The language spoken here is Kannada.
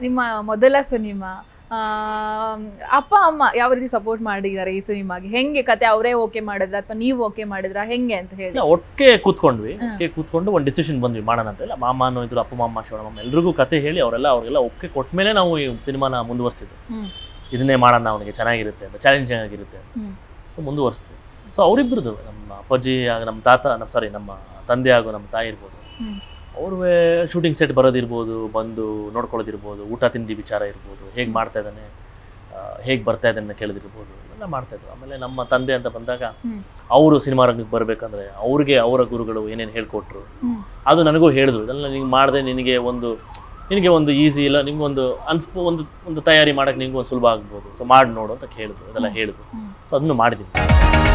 ನಿಮ್ಮ ಮೊದಲ ಸಿನಿಮಾ ಆ, ಅಪ್ಪ ಅಮ್ಮ ಯಾವ ರೀತಿ ಸಪೋರ್ಟ್ ಮಾಡಿದ್ದಾರೆ ಈ ಸಿನಿಮಾಗೆ ಹೆಂಗೆ ಕತೆ ಅವರೇ ಓಕೆ ಮಾಡಿದ್ರ ಅಥವಾ ನೀವು ಓಕೆ ಮಾಡಿದ್ರ ಹೆಂಗೆ ಅಂತ ಹೇಳಿ ಇಲ್ಲ ಒಟ್ಟಿಗೆ ಕೂತ್ಕೊಂಡ್ವಿ ಹಾ. ಒಟ್ಟಿಗೆ ಕೂತ್ಕೊಂಡು ಒಂದು ಡಿಸಿಷನ್ ಬಂದ್ವಿ ಮಾಡೋಣ ಅಂತ ಇಲ್ಲ ಮಾಮನೋ ಇದ್ರು ಅಪ್ಪ ಮಾಮ ಶಿವಣ್ಣ ಎಲ್ರಿಗೂ ಕತೆ ಹೇಳಿ ಅವರೆಲ್ಲ ಅವರೆಲ್ಲ ಒಪ್ಪಿಗೆ ಕೊಟ್ಟ ಮೇಲೆ ನಾವು ಈ ಸಿನಿಮಾನ ಮುಂದುವರ್ಸಿದ್ವಿ ಹ್ಮ್. ಇದನ್ನೇ ಮಾಡೋಣ ಅವನಿಗೆ ಚೆನ್ನಾಗಿರುತ್ತೆ ಅಂತ ಚಾಲೆಂಜಿಂಗ್ ಆಗಿರುತ್ತೆ ಹ್ಮ್. ಅಂತ ಮುಂದುವರಿಸ್ತೀವಿ ಸೊ ಅವರಿಬ್ಬರದು ನಮ್ಮ ಅಪ್ಪಾಜಿ ಹಾಗೂ ನಮ್ಮ ತಾತ ನಮ್ಮ ಸಾರಿ ನಮ್ಮ ತಂದೆ ಹಾಗೂ ನಮ್ಮ ತಾಯಿ ಇರ್ಬೋದು ಹ್ಮ್. ಅವ್ರವೇ ಶೂಟಿಂಗ್ ಸೆಟ್ ಬರೋದಿರ್ಬೋದು ಬಂದು ನೋಡ್ಕೊಳ್ಳೋದಿರ್ಬೋದು ಊಟ ತಿಂಡಿ ವಿಚಾರ ಇರ್ಬೋದು ಹೇಗೆ ಮಾಡ್ತಾ ಇದ್ದಾನೆ ಹೇಗೆ ಬರ್ತಾ ಇದ್ದಾನೆ ಅಂತ ಕೇಳೋದಿರ್ಬೋದು ಎಲ್ಲ ಮಾಡ್ತಾ ಇದ್ರು ಆಮೇಲೆ ನಮ್ಮ ತಂದೆ ಅಂತ ಬಂದಾಗ ಹ್ಮ್. ಅವರು ಸಿನಿಮಾ ರಂಗಕ್ಕೆ ಬರಬೇಕಂದ್ರೆ ಅವ್ರಿಗೆ ಅವರ ಗುರುಗಳು ಏನೇನು ಹೇಳ್ಕೊಟ್ರು ಹ್ಮ್. ಅದು ನನಗೂ ಹೇಳಿದ್ರು ಇದೆಲ್ಲ ನಿಂಗೆ ಮಾಡಿದೆ ನಿನಗೆ ಒಂದು ನಿನಗೆ ಒಂದು ಈಸಿ ಇಲ್ಲ ನಿಮ್ಗೊಂದು ಅನ್ಸ್ಪೋ ಒಂದು ಒಂದು ತಯಾರಿ ಮಾಡಕ್ಕೆ ನಿಂಗೆ ಒಂದು ಸುಲಭ ಆಗ್ಬೋದು ಸೊ ಮಾಡಿ ನೋಡು ಅಂತ ಹೇಳಿದ್ರು ಅದೆಲ್ಲ ಹೇಳಿದ್ರು ಹ್ಮ್. ಸೊ ಅದನ್ನು ಮಾಡಿದ್ದೀನಿ